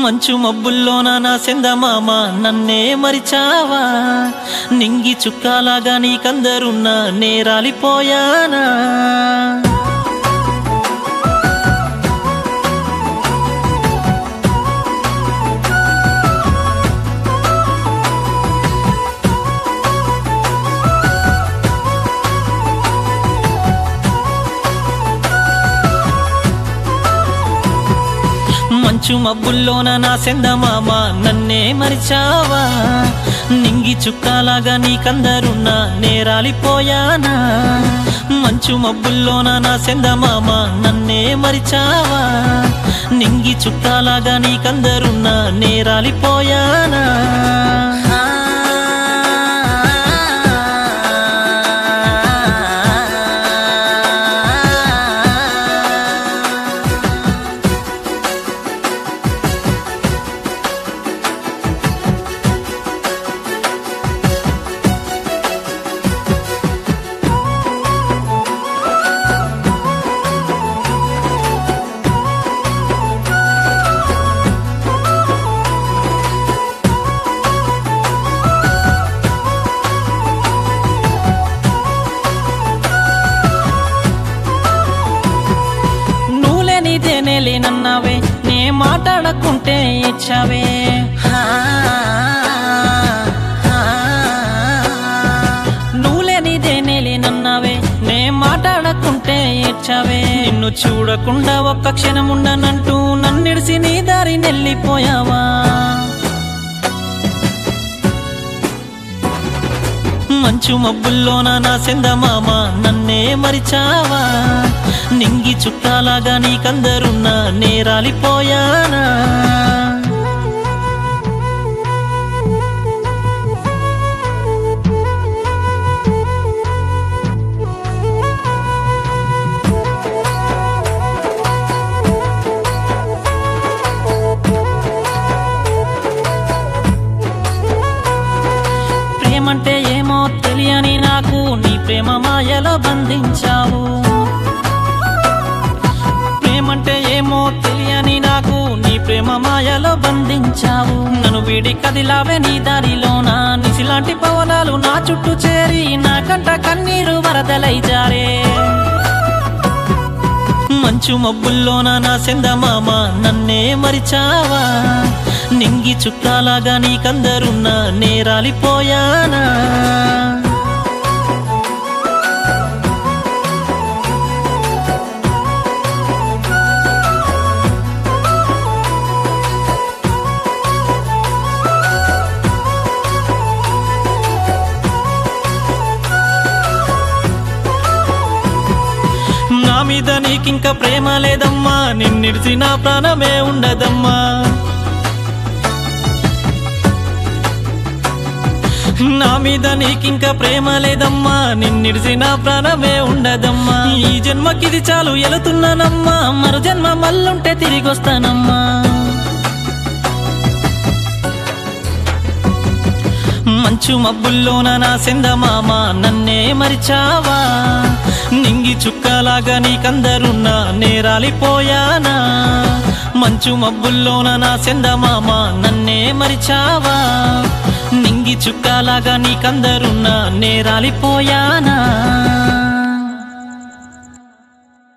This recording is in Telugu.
మంచు మబ్బుల్లోన నా సెందమామ నన్నే మరిచావా నింగి చుక్కాలాగా నీకందరున్నా నేరాలిపోయానా మంచు మబ్బుల్లోన నా సెందమామ నన్నే మరిచావా నింగి చుక్కాలాగా నీకందరున్నా నేరాలిపోయానా మంచు మబ్బుల్లోన నా సెందమామ నన్నే మరిచావా నింగి చుక్కాలాగా నీకందరున్నా నేరాలిపోయానా నువ్వులేని తేనేలేనన్నావే నే మాట్లాడకుంటే ఇచ్చావే నువ్వులేని తేనేలేనన్నావే నే మాట్లాడకుంటే ఇచ్చావే నిన్ను చూడకుండా ఒక్క క్షణం ఉండనంటూ నన్నిడిసి నీ దారి నెల్లిపోయావా మంచు మబ్బుల్లోన నా సెందమామ నన్నే మరిచావా నింగి చుక్కాలాగా నీకందరున్నా నేరాలిపోయానా ప్రేమంటే ఏమో తెలియని నాకు నీ ప్రేమ మాయలో బంధించావు ప్రేమంటే ఏమో తెలియని నాకు నీ ప్రేమ మాయలో బంధించావు నన్ను వీడి కదిలావే నీ దారిలోన నిసిలాంటి పవనాలు నా చుట్టూ చేరి నా కంట కన్నీరు వరదలై జారే మంచు మబ్బుల్లోన నా సెందమామ నన్నే మరిచావా నింగి చుక్కాలాగా నీకందరున్నా నేరాలిపోయానా నా మీద నీకింక ప్రేమ లేదమ్మా నిన్నిడిచి నా ప్రాణమే ఉండదమ్మా నా మీద నీకింక ప్రేమ లేదమ్మా నిన్నిడిచి నా ప్రాణమే ఉండదమ్మా ఈ జన్మకిది చాలు ఎలుతున్నానమ్మా మరు జన్మ మళ్ళుంటే తిరిగొస్తానమ్మా మంచు మబ్బుల్లోన నా సెందమామ నన్నే మరిచావా నింగి చుక్కలాగా నీకందరున్నా నేరాలిపోయానా మంచు మబ్బుల్లోన నా సెందమామ నన్నే మరిచావా నింగి చుక్కలాగా నీకందరున్నా నేరాలిపోయానా